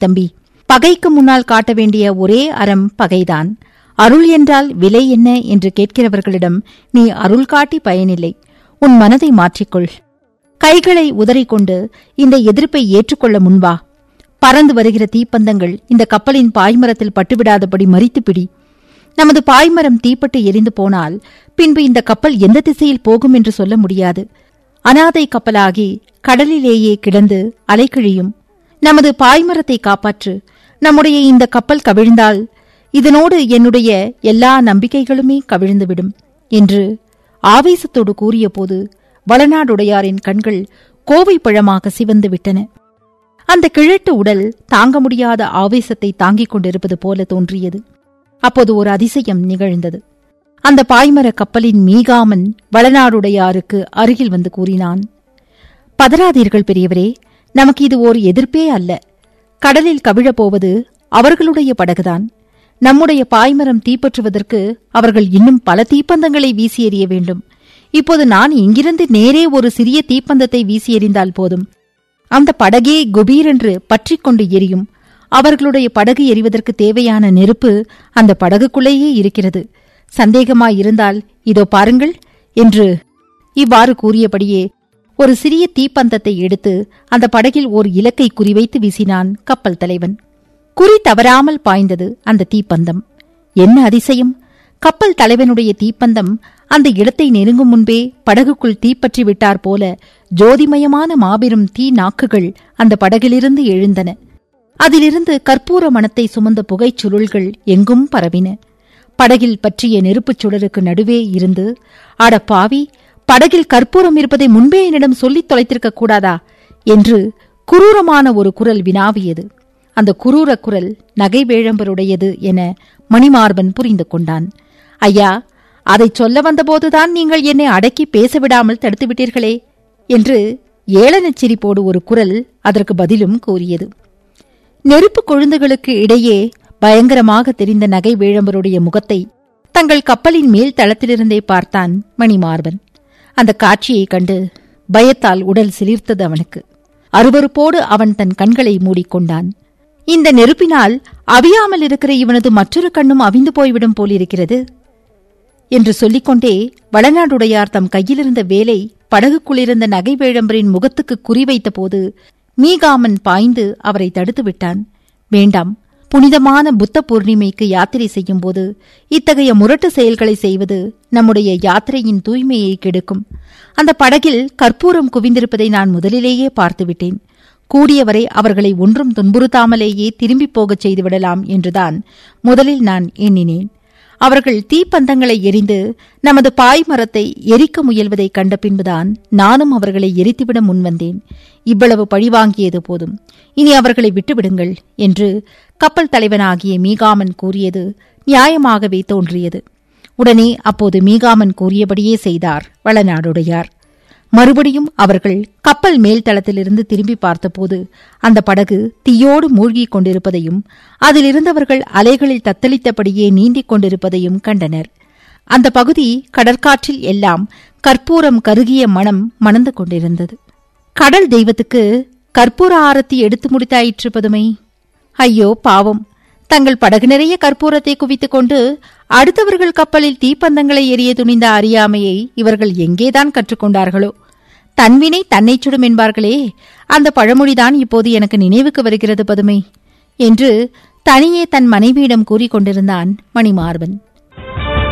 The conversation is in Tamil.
தம்பி பகைக்கு முன்னால் காட்ட வேண்டிய ஒரே அறம் பகைதான் அருள் என்றால் விலை என்ன என்று கேட்கிறவர்களிடம் நீ அருள் காட்டி பயனில்லை உன் மனதை மாற்றிக்கொள் கைகளை உதறிக்கொண்டு இந்த எதிர்ப்பை ஏற்றுக்கொள்ள முன்வா பறந்து வருகிற தீப்பந்தங்கள் இந்த கப்பலின் பாய்மரத்தில் பட்டுவிடாதபடி மறித்து பிடி நமது பாய்மரம் தீப்பட்டு எரிந்து போனால் பின்பு இந்த கப்பல் எந்த திசையில் போகும் என்று சொல்ல முடியாது அனாதை கப்பலாகி கடலிலேயே கிடந்து அலைக்கிழியும் நமது பாய்மரத்தை காப்பாற்று நம்முடைய இந்த கப்பல் கவிழ்ந்தால் இதனோடு என்னுடைய எல்லா நம்பிக்கைகளுமே கவிழ்ந்துவிடும் என்று ஆவேசத்தோடு கூறியபோது வளநாடுடையாரின் கண்கள் கோவை பழமாக சிவந்து விட்டன அந்த கிழட்டு உடல் தாங்க முடியாத ஆவேசத்தை தாங்கிக் கொண்டிருப்பது போல தோன்றியது அப்போது ஒரு அதிசயம் நிகழ்ந்தது அந்த பாய்மர கப்பலின் மீகாமன் வளநாடுடையாருக்கு அருகில் வந்து கூறினான் பதறாதீர்கள் பெரியவரே நமக்கு இது ஓர் எதிர்ப்பே அல்ல கடலில் கவிழப் போவது அவர்களுடைய படகுதான் நம்முடைய பாய்மரம் தீப்பற்றுவதற்கு அவர்கள் இன்னும் பல தீப்பந்தங்களை வீசி எறிய வேண்டும் இப்போது நான் இங்கிருந்து நேரே ஒரு சிறிய தீப்பந்தத்தை வீசி எறிந்தால் போதும் அந்த படகே குபீரென்று பற்றிக் கொண்டு எரியும் அவர்களுடைய படகு எரிவதற்கு தேவையான நெருப்பு அந்த படகுக்குள்ளேயே இருக்கிறது சந்தேகமாயிருந்தால் இதோ பாருங்கள் என்று இவ்வாறு கூறியபடியே ஒரு சிறிய தீப்பந்தத்தை எடுத்து அந்த படகில் ஓர் இலக்கை குறிவைத்து வீசினான் கப்பல் தலைவன் குறி தவறாமல் பாய்ந்தது அந்த தீப்பந்தம் என்ன அதிசயம் கப்பல் தலைவனுடைய தீப்பந்தம் அந்த இடத்தை நெருங்கும் முன்பே படகுக்குள் தீப்பற்றி விட்டார் போல ஜோதிமயமான மாபெரும் தீ நாக்குகள் அந்த படகிலிருந்து எழுந்தன அதிலிருந்து கற்பூர மணத்தை சுமந்த புகைச் சுருள்கள் எங்கும் பரவின படகில் பற்றிய நெருப்புச் சுடருக்கு நடுவே இருந்து அட பாவி படகில் கற்பூரம் இருப்பதை முன்பே என்னிடம் சொல்லித் தொலைத்திருக்க கூடாதா என்று குரூரமான ஒரு குரல் வினாவியது அந்த குரூர குரல் நகை வேழம்பருடையது என மணிமார்பன் புரிந்து கொண்டான் ஐயா அதைச் சொல்ல வந்தபோதுதான் நீங்கள் என்னை அடக்கி பேசவிடாமல் தடுத்துவிட்டீர்களே என்று ஏளனச் சிரிப்போடு ஒரு குரல் அதற்கு பதிலும் கூறியது நெருப்பு கொழுந்துகளுக்கு இடையே பயங்கரமாக தெரிந்த நகை வேழம்பருடைய முகத்தை தங்கள் கப்பலின் மேல் தளத்திலிருந்தே பார்த்தான் மணிமார்பன் அந்த காட்சியைக் கண்டு பயத்தால் உடல் சிலிர்த்தது அவனுக்கு அருவருப்போடு அவன் தன் கண்களை மூடிக்கொண்டான் இந்த நெருப்பினால் அவியாமல் இருக்கிற இவனது மற்றொரு கண்ணும் அவிந்து போய்விடும் போலிருக்கிறது என்று சொல்லிக்கொண்டே வளநாடுடையார் தம் கையிலிருந்த வேலை படகுக்குள்ளிருந்த நகை வேழம்பரின் முகத்துக்கு குறிவைத்த போது மீகாமன் பாய்ந்து அவரை தடுத்து விட்டான் வேண்டாம் புனிதமான புத்த பூர்ணிமைக்கு யாத்திரை செய்யும்போது இத்தகைய முரட்டு செயல்களை செய்வது நம்முடைய யாத்திரையின் தூய்மையை கெடுக்கும் அந்த படகில் கற்பூரம் குவிந்திருப்பதை நான் முதலிலேயே பார்த்துவிட்டேன் கூடியவரை அவர்களை ஒன்றும் துன்புறுத்தாமலேயே திரும்பிப் போகச் செய்துவிடலாம் என்றுதான் முதலில் நான் எண்ணினேன் அவர்கள் தீப்பந்தங்களை எரிந்து நமது பாய்மரத்தை எரிக்க முயல்வதைக் கண்ட பின்புதான் நானும் அவர்களை எரித்துவிட முன்வந்தேன் இவ்வளவு பழிவாங்கியது போதும் இனி அவர்களை விட்டுவிடுங்கள் என்று கப்பல் தலைவனாகிய மீகாமன் கூறியது நியாயமாகவே தோன்றியது உடனே அப்போது மீகாமன் கூறியபடியே செய்தார் வளநாடுடையார் மறுபடியும் அவர்கள் கப்பல் மேல்தளத்திலிருந்து திரும்பி பார்த்தபோது அந்த படகு தீயோடு மூழ்கிக் கொண்டிருப்பதையும் அதிலிருந்தவர்கள் அலைகளில் தத்தளித்தபடியே நீந்திக் கொண்டிருப்பதையும் கண்டனர் அந்த பகுதி கடற்காற்றில் எல்லாம் கற்பூரம் கருகிய மனம் மணந்து கொண்டிருந்தது கடல் தெய்வத்துக்கு கற்பூர ஆரத்தி எடுத்து முடித்தாயிற்று பதுமை ஐயோ பாவம் தங்கள் படகு நிறைய கற்பூரத்தை குவித்துக் கொண்டு அடுத்தவர்கள் கப்பலில் தீப்பந்தங்களை எரிய துணிந்த அறியாமையை இவர்கள் எங்கேதான் கற்றுக்கொண்டார்களோ தன்வினை தன்னை சுடும் என்பார்களே அந்த பழமொழிதான் இப்போது எனக்கு நினைவுக்கு வருகிறது பதுமை என்று தனியே தன் மனைவியிடம் கூறிக் கொண்டிருந்தான் மணிமார்பன்